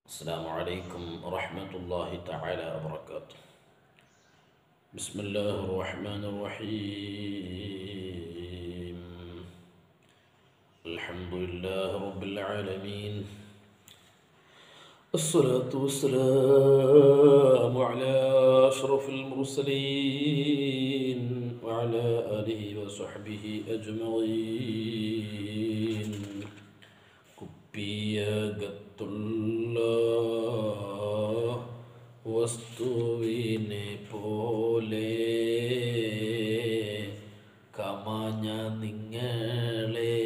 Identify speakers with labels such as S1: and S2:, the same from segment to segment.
S1: السلام عليكم ورحمة الله تعالى وبركاته بسم الله الرحمن الرحيم الحمد لله رب العالمين الصلاة والسلام على أشرف المرسلين وعلى آله وصحبه أجمعين കുപ്പിയകത്തുള്ള വസ്തുവിനെ പോലെ കമാഞ്ഞ നിങ്ങളെ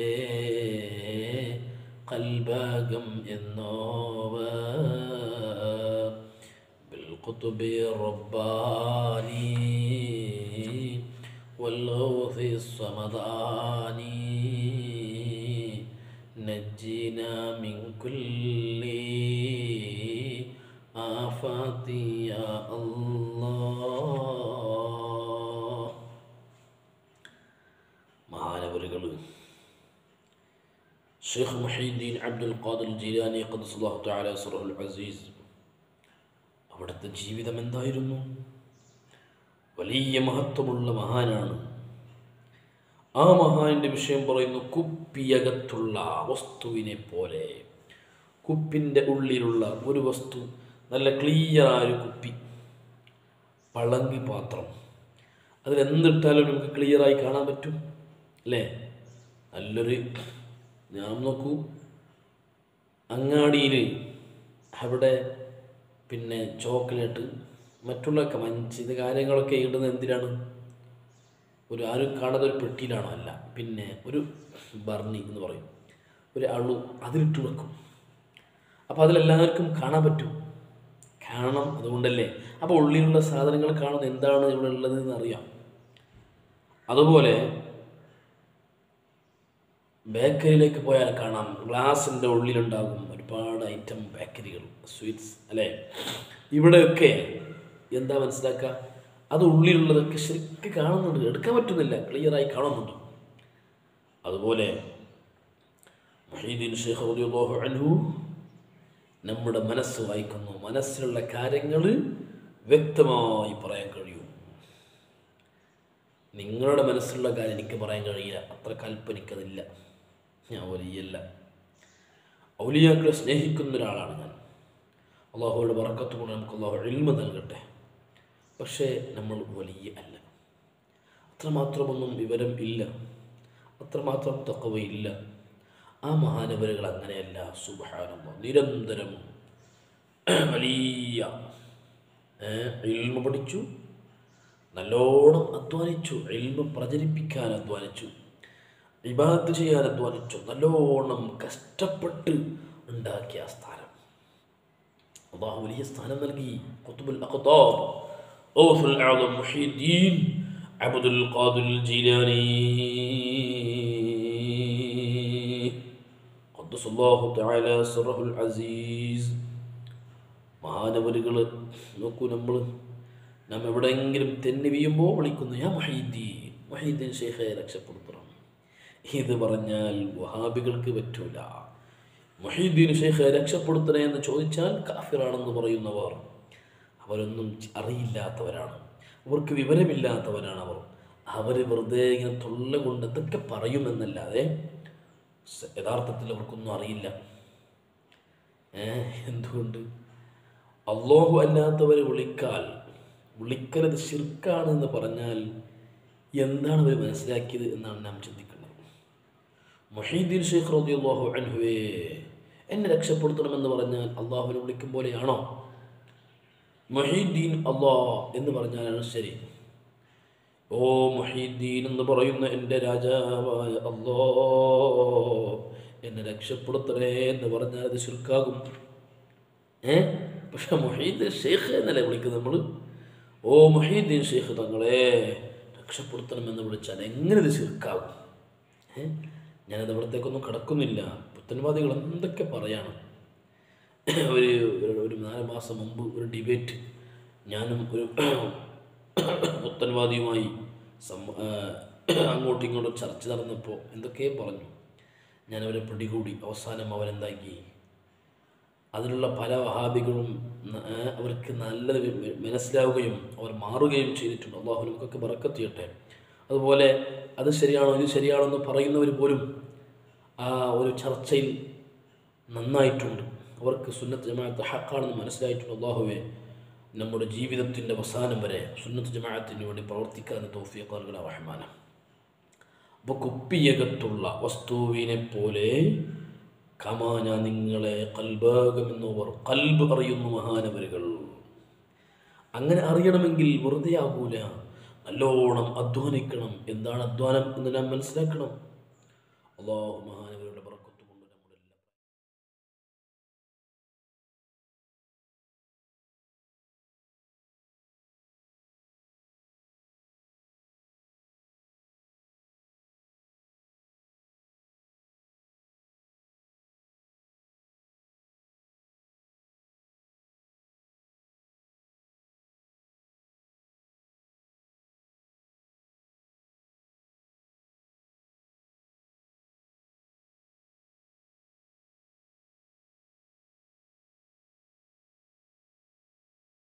S1: കൽഭാഗം എന്നോവ بالقطب الرباني والغوث الصمداني نجنا من كل آفات يا الله മഹാനവരുകൾ ഷെയ്ഖ് മുഹീദ്ദീൻ അബ്ദുൽ ഖാദിർ ജീലാനി ഖദ്സുല്ലാഹു തആല സുറഹുൽ അസീസ് അവിടുത്തെ ജീവിതം എന്തായിരുന്നു വലിയ മഹത്വമുള്ള മഹാനാണ് ആ മഹാന്റെ വിഷയം പറയുന്നു കുപ്പിയകത്തുള്ള വസ്തുവിനെ പോലെ കുപ്പിൻ്റെ ഉള്ളിലുള്ള ഒരു വസ്തു നല്ല ക്ലിയറായ ഒരു കുപ്പി പളങ്കി പാത്രം അതിലെന്തിട്ടാലും നമുക്ക് ക്ലിയറായി കാണാൻ പറ്റും അല്ലേ നല്ലൊരു ഞാൻ നോക്കൂ അങ്ങാടിയിൽ അവിടെ പിന്നെ ചോക്ലേറ്റ് മറ്റുള്ളൊക്കെ മഞ്ച് ഇത് കാര്യങ്ങളൊക്കെ ഇടുന്നത് എന്തിനാണ് ഒരു ആരും കാണാതെ ഒരു പെട്ടിയിലാണോ അല്ല പിന്നെ ഒരു ബർണി എന്ന് പറയും ഒരു അളു അതിലിട്ട് വെക്കും അപ്പോൾ അതിലെല്ലാവർക്കും കാണാൻ പറ്റും കാണണം അതുകൊണ്ടല്ലേ അപ്പോൾ ഉള്ളിലുള്ള സാധനങ്ങൾ കാണുന്നത് എന്താണ് ഇവിടെ ഉള്ളത് എന്ന് അറിയാം അതുപോലെ ബേക്കറിയിലേക്ക് പോയാൽ കാണാം ഗ്ലാസിൻ്റെ ഉള്ളിലുണ്ടാകും ഒരുപാട് ഐറ്റം ബേക്കറികൾ സ്വീറ്റ്സ് അല്ലേ ഇവിടെയൊക്കെ എന്താ മനസ്സിലാക്കുക അത് ഉള്ളിലുള്ളതൊക്കെ ശരിക്കും കാണുന്നുണ്ട് എടുക്കാൻ പറ്റുന്നില്ല ക്ലിയറായി കാണുന്നുണ്ട് അതുപോലെ മഹീദ്ദീൻ ഷെയ്ഖ് റളിയല്ലാഹു അൻഹു നമ്മുടെ മനസ്സ് വായിക്കുന്നു മനസ്സിലുള്ള കാര്യങ്ങൾ വ്യക്തമായി പറയാൻ കഴിയും നിങ്ങളുടെ മനസ്സിലുള്ള കാര്യം എനിക്ക് പറയാൻ കഴിയില്ല അത്ര കൽപ്പനിക്കതില്ല ഞാൻ വലിയല്ല ഔലിയാക്കളെ സ്നേഹിക്കുന്ന ഒരാളാണ് ഞാൻ അള്ളാഹുയുടെ വറക്കത്ത് കൊണ്ട് നമുക്ക് അള്ളാഹു എൽമ നൽകട്ടെ പക്ഷേ നമ്മൾ വലിയ അല്ല അത്രമാത്രമൊന്നും വിവരം ഇല്ല അത്രമാത്രം തക്കവയില്ല ആ മഹാനവരുകൾ അങ്ങനെയല്ല സുബാനമ്മ നിരന്തരം വലിയ എൽമ പഠിച്ചു നല്ലോണം അധ്വാനിച്ചു എൽമ പ്രചരിപ്പിക്കാൻ അധ്വാനിച്ചു ഇബാദത്ത് ചെയ്യാൻ അധ്വാനിച്ചു നല്ലോണം കഷ്ടപ്പെട്ട് ഉണ്ടാക്കിയ ആ സ്ഥാനം അള്ളാഹു വലിയ സ്ഥാനം നൽകി ഖുത്ബുൽ അഖ്താബ് غوث الأعظم محي الدين عبد القادر الجيلاني قدس الله تعالى سره العزيز മഹാനവരുകൾ നോക്കൂ നമ്മൾ നാം എവിടെയെങ്കിലും തെന്നി വീയുമ്പോൾ വിളിക്കുന്നു ഞാൻ മൊഹീദ്ദീൻ മൊഹീദ്ദീൻ ഷെയ്ഖെ രക്ഷപ്പെടുത്തണം ഇത് പറഞ്ഞാൽ വഹാബികൾക്ക് പറ്റൂല മൊഹീദ്ദീൻ ഷെയ്ഖെ രക്ഷപ്പെടുത്തണേ എന്ന് ചോദിച്ചാൽ കാഫിറാണെന്ന് പറയുന്നവർ അവരൊന്നും അറിയില്ലാത്തവരാണ് അവർക്ക് വിവരമില്ലാത്തവരാണ് അവർ അവർ വെറുതെ ഇങ്ങനെ തൊള്ള കൊണ്ട് എന്തൊക്കെ പറയുമെന്നല്ലാതെ യഥാർത്ഥത്തിൽ അവർക്കൊന്നും അറിയില്ല ഏ എന്തുകൊണ്ട് അള്ളാഹു അല്ലാത്തവരെ വിളിക്കാൽ വിളിക്കലത് ശിർക്കാണ് എന്ന് പറഞ്ഞാൽ എന്താണ് അവർ മനസ്സിലാക്കിയത് എന്നാണ് നാം ചിന്തിക്കുന്നത് മൊഹീദ്ദീൻ ഷെയ്ഖ് റബി അള്ളാഹു അൻഹുവേ എന്നെ രക്ഷപ്പെടുത്തണമെന്ന് പറഞ്ഞാൽ അള്ളാഹുവിനെ വിളിക്കും പോലെയാണോ മൊഹീദ്ദീൻ അള്ളാ എന്ന് പറഞ്ഞാലാണ് ശരി ഓ മൊഹീദ്ദീൻ എന്ന് പറയുന്ന എൻ്റെ രാജാവായ അള്ളോ എന്നെ രക്ഷപ്പെടുത്തണേ എന്ന് പറഞ്ഞാൽ അത് ശുൽക്കാകും ഏ പക്ഷെ മൊഹീദ്ദീൻ ഷെയ്ഖ് എന്നല്ലേ വിളിക്കുന്നത് നമ്മൾ ഓ മൊഹീദ്ദീൻ ഷെയ്ഖ് തങ്ങളെ രക്ഷപ്പെടുത്തണമെന്ന് വിളിച്ചാൽ എങ്ങനെ ഇത് ശുൽക്കാകും ഏ ഞാനത് അവിടത്തേക്കൊന്നും കടക്കുന്നില്ല പുത്തൻവാദികൾ എന്തൊക്കെ പറയാണ് ഒരു ഒരു നാല് മാസം മുമ്പ് ഒരു ഡിബേറ്റ് ഞാനും ഒരു പുത്തൻവാദിയുമായി സം അങ്ങോട്ടും ഇങ്ങോട്ടും ചർച്ച നടന്നപ്പോൾ എന്തൊക്കെയോ പറഞ്ഞു ഞാൻ അവരെ പിടികൂടി അവസാനം അവൻ എന്താക്കി അതിലുള്ള പല വഹാബികളും ന- ഏ, അവർക്ക് നല്ലത് വി- വി- മനസ്സിലാവുകയും അവർ മാറുകയും ചെയ്തിട്ടുണ്ട് അള്ളാഹു നമുക്കൊക്കെ ബറക്കത്ത് ചെയ്യട്ടെ അതുപോലെ അത് ശരിയാണോ ഇത് ശരിയാണോ എന്ന് പറയുന്നവർ പോലും ആ ഒരു ചർച്ചയിൽ നന്നായിട്ടുണ്ട് അവർക്ക് സുന്നത്ത് ജമാഅത്ത് ഹക്കാണെന്ന് മനസ്സിലായിട്ടുണ്ട് അള്ളാഹുവെ നമ്മുടെ ജീവിതത്തിൻ്റെ അവസാനം വരെ സുന്നത്ത് ജമാഅത്തിന് വേണ്ടി പ്രവർത്തിക്കാൻ തോഫിയക്കാറുകൾ റഹ്മാനം അപ്പോൾ കുപ്പിയകത്തുള്ള വസ്തുവിനെ പോലെ കമാ ഞാൻ നിങ്ങളെ കൽബാകമെന്നവർ കൽബ് അറിയുന്നു മഹാനവരുകൾ അങ്ങനെ അറിയണമെങ്കിൽ വെറുതെ ആകൂല നല്ലോണം അധ്വാനിക്കണം എന്താണ് അധ്വാനം എന്ന് നാം മനസ്സിലാക്കണം അള്ളാഹു മഹാൻ